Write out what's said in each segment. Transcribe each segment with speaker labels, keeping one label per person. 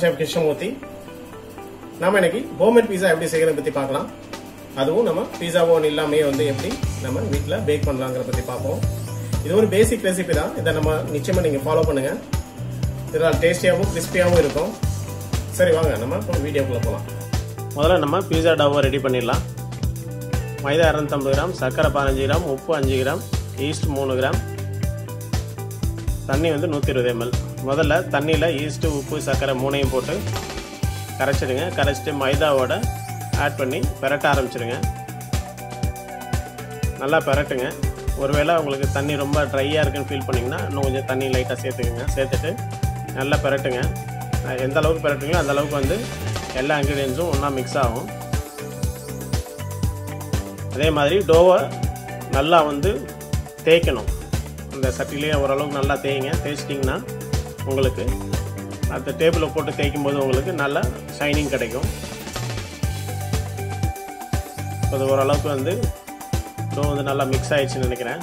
Speaker 1: Chef Krishnamurthy நாம இன்னைக்கு homemade பீஸா எப்படி செய்யறத பத்தி பார்க்கலாம் அதுவும் நம்ம பீஸா ஓன் இல்லாமே வந்து எப்படி நம்ம வீட்டில் பேக் பண்ணலாங்கிறத பத்தி பார்ப்போம் இது ஒரு பேசிக் ரெசிபி தான் இதை நம்ம நிச்சயமா நீங்க ஃபாலோ பண்ணுங்க இதனால் டேஸ்டியாகவும் கிறிஸ்பியாகவும் இருக்கும் சரி வாங்க நம்ம இப்போ வீடியோக்குள்ள போகலாம் முதல்ல நம்ம பீஸா டவ்வை ரெடி பண்ணிடலாம் மைதா இரநூத்தம்பது கிராம் சர்க்கரை பதினஞ்சு கிராம் உப்பு அஞ்சு கிராம் ஈஸ்ட் மூணு கிராம் தண்ணி வந்து நூற்றி இருபது எம்எல் முதல்ல தண்ணியில் ஈஸ்ட்டு உப்பு சர்க்கரை மூணையும் போட்டு கரைச்சிடுங்க கரைச்சிட்டு மைதாவோட ஆட் பண்ணி பெரட்ட ஆரம்பிச்சிடுங்க நல்லா பெரட்டுங்க ஒருவேளை உங்களுக்கு தண்ணி ரொம்ப ட்ரையாக இருக்குன்னு ஃபீல் பண்ணிங்கன்னா இன்னும் கொஞ்சம் தண்ணி லைட்டாக சேர்த்துக்குங்க சேர்த்துட்டு நல்லா பெரட்டுங்க எந்த அளவுக்கு பெரட்டுங்களோ அந்த அளவுக்கு வந்து எல்லா இன்க்ரீடியன்ஸும் ஒன்றா மிக்ஸ் ஆகும் அதே மாதிரி டோவை நல்லா வந்து தேய்க்கணும் அந்த சட்டிலேயே ஓரளவுக்கு நல்லா தேய்ங்க தேய்ச்சிட்டிங்கன்னா உங்களுக்கு அந்த டேபிளில் போட்டு தேய்க்கும் போது உங்களுக்கு நல்ல ஷைனிங் கிடைக்கும் அது ஓரளவுக்கு வந்து டோ வந்து நல்லா மிக்ஸ் ஆயிடுச்சுன்னு நினைக்கிறேன்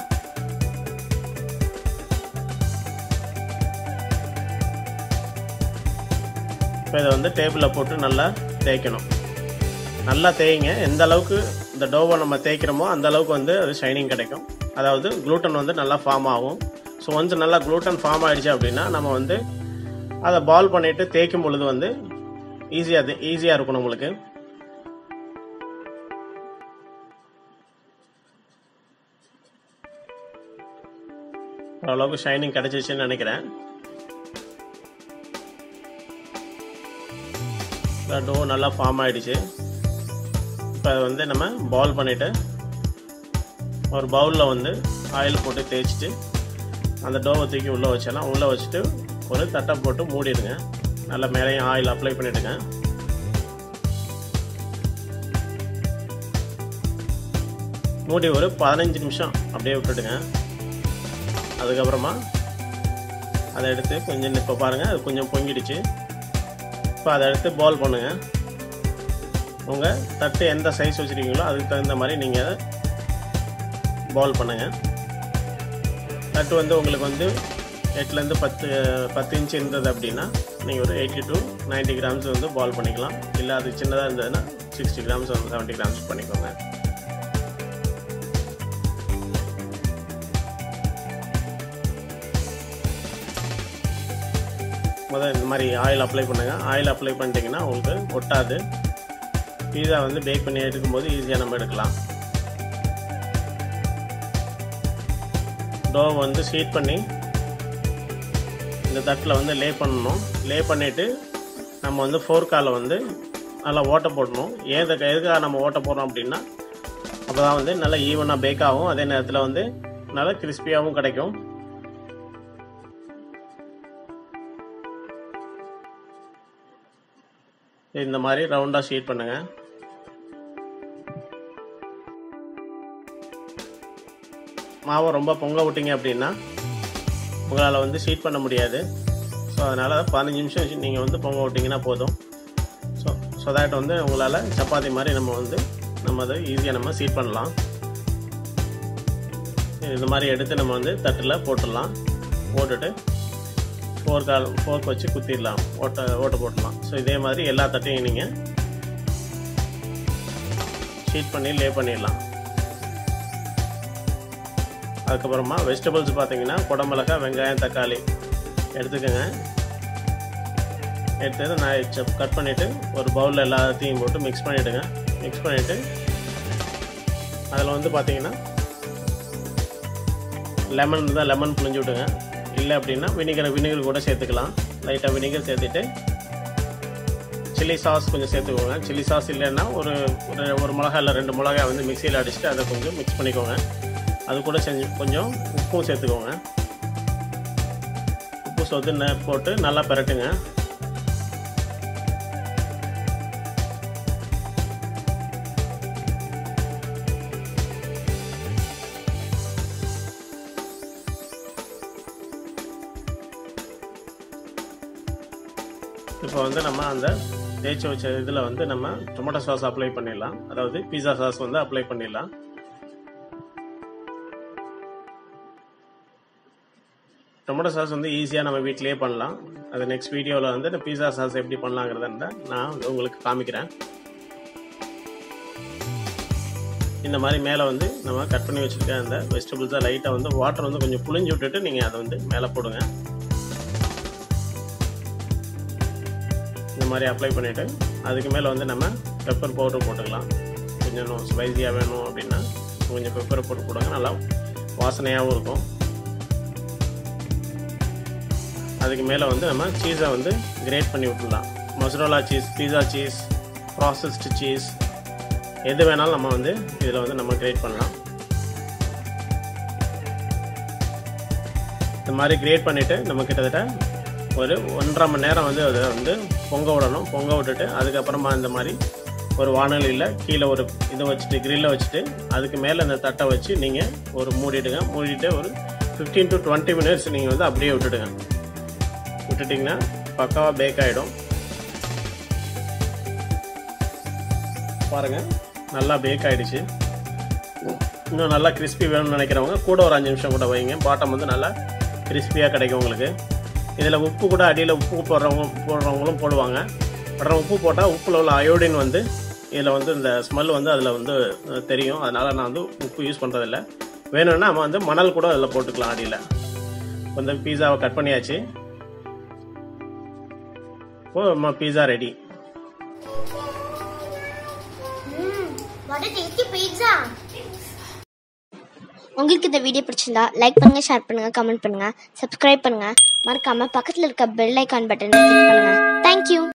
Speaker 1: இப்போ இதை வந்து டேபிளில் போட்டு நல்லா தேய்க்கணும் நல்லா தேய்ங்க எந்த அளவுக்கு இந்த டோவை நம்ம தேய்க்கிறோமோ அந்த அளவுக்கு வந்து அது ஷைனிங் கிடைக்கும் அதாவது குளூட்டன் வந்து நல்லா ஃபார்ம் ஆகும் ஸோ வந்து நல்லா குளூட்டன் ஃபார்ம் ஆகிடுச்சு அப்படின்னா நம்ம வந்து அதை பால் பண்ணிவிட்டு தேய்க்கும் பொழுது வந்து ஈஸியாக ஈஸியாக இருக்கும் நம்மளுக்கு ஓரளவுக்கு ஷைனிங் கிடைச்சிச்சுன்னு நினைக்கிறேன் டோ நல்லா ஃபார்ம் ஆகிடுச்சு இப்போ அதை வந்து நம்ம பால் பண்ணிவிட்டு ஒரு பவுலில் வந்து ஆயில் போட்டு தேய்ச்சிட்டு அந்த டோவை தூக்கி உள்ளே வச்சிடலாம் உள்ளே வச்சுட்டு ஒரு தட்டை போட்டு மூடிடுங்க நல்லா மேலேயும் ஆயில் அப்ளை பண்ணிவிடுங்க மூடி ஒரு பதினஞ்சு நிமிஷம் அப்படியே விட்டுடுங்க அதுக்கப்புறமா அதை எடுத்து கொஞ்சம் இப்போ பாருங்கள் அது கொஞ்சம் பொங்கிடுச்சு இப்போ அதை எடுத்து பால் பண்ணுங்கள் உங்கள் தட்டு எந்த சைஸ் வச்சுருக்கீங்களோ அதுக்கு தகுந்த மாதிரி நீங்கள் அதை பால் பண்ணுங்கள் தட்டு வந்து உங்களுக்கு வந்து எட்டுலேருந்து பத்து பத்து இன்ச் இருந்தது அப்படின்னா நீங்கள் ஒரு எயிட்டி டு நைன்ட்டி கிராம்ஸ் வந்து பால் பண்ணிக்கலாம் இல்லை அது சின்னதாக இருந்ததுன்னா சிக்ஸ்டி கிராம்ஸ் வந்து செவன்ட்டி கிராம்ஸ் பண்ணிக்கோங்க முதல் இந்த மாதிரி ஆயில் அப்ளை பண்ணுங்கள் ஆயில் அப்ளை பண்ணிட்டீங்கன்னா உங்களுக்கு ஒட்டாது பீஸா வந்து பேக் பண்ணி எடுக்கும்போது ஈஸியாக நம்ம எடுக்கலாம் டோ வந்து ஹீட் பண்ணி இந்த தட்டில் வந்து லே பண்ணணும் லே பண்ணிவிட்டு நம்ம வந்து ஃபோர்க்கால் வந்து நல்லா ஓட்டை போடணும் ஏது எதுக்காக நம்ம ஓட்டை போடுறோம் அப்படின்னா அப்போ தான் வந்து நல்லா ஈவனாக பேக் ஆகும் அதே நேரத்தில் வந்து நல்லா கிறிஸ்பியாகவும் கிடைக்கும் இந்த மாதிரி ரவுண்டாக ஷீட் பண்ணுங்கள் மாவை ரொம்ப பொங்க விட்டீங்க அப்படின்னா உங்களால் வந்து ஷீட் பண்ண முடியாது ஸோ அதனால் பதினஞ்சு நிமிஷம் நீங்கள் வந்து பொங்க விட்டிங்கன்னா போதும் ஸோ ஸோ தேட் வந்து உங்களால் சப்பாத்தி மாதிரி நம்ம வந்து நம்ம அதை ஈஸியாக நம்ம சீட் பண்ணலாம் இந்த மாதிரி எடுத்து நம்ம வந்து தட்டில் போட்டுடலாம் போட்டுட்டு ஃபோர் கால் ஃபோர்க் வச்சு குத்திடலாம் ஓட்டை ஓட்டை போட்டுடலாம் ஸோ இதே மாதிரி எல்லா தட்டையும் நீங்கள் ஷீட் பண்ணி லே பண்ணிடலாம் அதுக்கப்புறமா வெஜிடபிள்ஸ் பார்த்தீங்கன்னா குடமிளகா வெங்காயம் தக்காளி எடுத்துக்கோங்க எடுத்து நான் கட் பண்ணிவிட்டு ஒரு பவுலில் எல்லாத்தையும் போட்டு மிக்ஸ் பண்ணிவிடுங்க மிக்ஸ் பண்ணிவிட்டு அதில் வந்து பார்த்தீங்கன்னா லெமன் இருந்தால் லெமன் புழிஞ்சு விட்டுங்க இல்லை அப்படின்னா வினிகர் வினிகர் கூட சேர்த்துக்கலாம் லைட்டாக வினிகர் சேர்த்துட்டு சில்லி சாஸ் கொஞ்சம் சேர்த்துக்கோங்க சில்லி சாஸ் இல்லைன்னா ஒரு ஒரு ஒரு மிளகா இல்லை ரெண்டு மிளகாய் வந்து மிக்சியில் அடிச்சுட்டு அதை கொஞ்சம் மிக்ஸ் பண்ணிக்கோங்க அது கூட செஞ்சு கொஞ்சம் உப்பும் சேர்த்துக்கோங்க உப்பு சொத்து போட்டு நல்லா பெரட்டுங்க இப்போ வந்து நம்ம அந்த தேய்ச்சி வச்ச இதில் வந்து நம்ம டொமேட்டோ சாஸ் அப்ளை பண்ணிடலாம் அதாவது பீஸா சாஸ் வந்து அப்ளை பண்ணிடலாம் டொமேட்டோ சாஸ் வந்து ஈஸியாக நம்ம வீட்டிலேயே பண்ணலாம் அது நெக்ஸ்ட் வீடியோவில் வந்து இந்த பீஸா சாஸ் எப்படி பண்ணலாங்கிறத நான் வந்து உங்களுக்கு காமிக்கிறேன் இந்த மாதிரி மேலே வந்து நம்ம கட் பண்ணி வச்சுருக்க அந்த வெஜிடபிள்ஸை லைட்டாக வந்து வாட்டர் வந்து கொஞ்சம் புளிஞ்சு விட்டுட்டு நீங்கள் அதை வந்து மேலே போடுங்க இந்த மாதிரி அப்ளை பண்ணிவிட்டு அதுக்கு மேலே வந்து நம்ம பெப்பர் பவுடர் போட்டுக்கலாம் கொஞ்சம் ஸ்பைஸியாக வேணும் அப்படின்னா கொஞ்சம் பெப்பரை போட்டு போடுங்க நல்லா வாசனையாகவும் இருக்கும் அதுக்கு மேலே வந்து நம்ம சீஸை வந்து கிரேட் பண்ணி விட்டுடலாம் mozzarella cheese pizza cheese processed cheese எது வேணாலும் நம்ம வந்து இதில் வந்து நம்ம கிரேட் பண்ணலாம் இந்த மாதிரி கிரேட் பண்ணிவிட்டு நம்ம கிட்டத்தட்ட ஒரு ஒன்றரை மணி நேரம் வந்து அதை வந்து பொங்க விடணும் பொங்க விட்டுட்டு அதுக்கப்புறமா இந்த மாதிரி ஒரு வானொலியில் கீழே ஒரு இதை வச்சுட்டு கிரில்லை வச்சுட்டு அதுக்கு மேலே இந்த தட்டை வச்சு நீங்கள் ஒரு மூடிடுங்க மூடிட்டு ஒரு ஃபிஃப்டீன் டு டுவெண்ட்டி மினிட்ஸ் நீங்கள் வந்து அப்படியே விட்டுடுங்க விட்டுட்டிங்கன்னா பக்காவாக பேக் ஆகிடும் பாருங்கள் நல்லா பேக் ஆகிடுச்சு இன்னும் நல்லா கிறிஸ்பி வேணும்னு நினைக்கிறவங்க கூட ஒரு அஞ்சு நிமிஷம் கூட வைங்க பாட்டம் வந்து நல்லா கிறிஸ்பியாக கிடைக்கும் உங்களுக்கு இதில் உப்பு கூட அடியில் உப்பு போடுறவங்க போடுறவங்களும் போடுவாங்க அப்புறம் உப்பு போட்டால் உப்பில் உள்ள அயோடின் வந்து இதில் வந்து இந்த ஸ்மெல் வந்து அதில் வந்து தெரியும் அதனால் நான் வந்து உப்பு யூஸ் பண்ணுறதில்ல வேணும்னா நம்ம வந்து மணல் கூட அதில் போட்டுக்கலாம் அடியில் இந்த பீஸாவை கட் பண்ணியாச்சு இப்போ நம்ம pizza ready
Speaker 2: What a tasty pizza!
Speaker 3: உங்களுக்கு இந்த வீடியோ பிடிச்சிருந்தா லைக் பண்ணுங்க ஷேர் பண்ணுங்க கமெண்ட் பண்ணுங்க சப்ஸ்கிரைப் பண்ணுங்க மறக்காம பக்கத்துல இருக்க பெல் ஐகான் பட்டனை கிளிக் பண்ணுங்க தேங்க்யூ